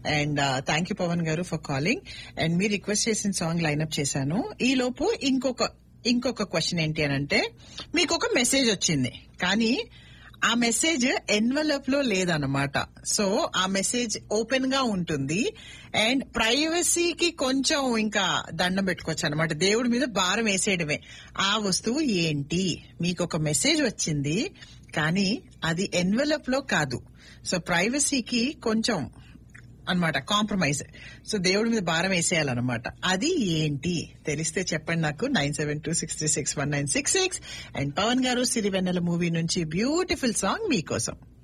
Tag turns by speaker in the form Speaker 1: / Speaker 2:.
Speaker 1: and thank you Pavan garu for calling and మీరు request చేసిన song lineup చేశాను ఈ లోపు ఇంకొక ఇంకొక క్వశ్చన్ ఏంటి అని అంటే మీకు ఒక మెసేజ్ వచ్చింది కానీ ఆ మెసేజ్ ఎన్వలప్ లో లేదన్నమాట సో ఆ మెసేజ్ ఓపెన్ గా ఉంటుంది అండ్ ప్రైవసీకి కొంచెం ఇంకా దండం పెట్టుకోవచ్చు అనమాట దేవుడి మీద భారం వేసేయడమే ఆ వస్తువు ఏంటి మీకు ఒక మెసేజ్ వచ్చింది కానీ అది ఎన్వలప్ లో కాదు సో ప్రైవసీకి కొంచెం అన్నమాట కాంప్రమైజ్ సో దేవుడి మీద భారం వేసేయాలన్నమాట అది ఏంటి తెలిస్తే చెప్పండి నాకు nine seven two six three six one nine six six and Pavan garu Sirivennela movie నుంచి బ్యూటిఫుల్ సాంగ్ మీకోసం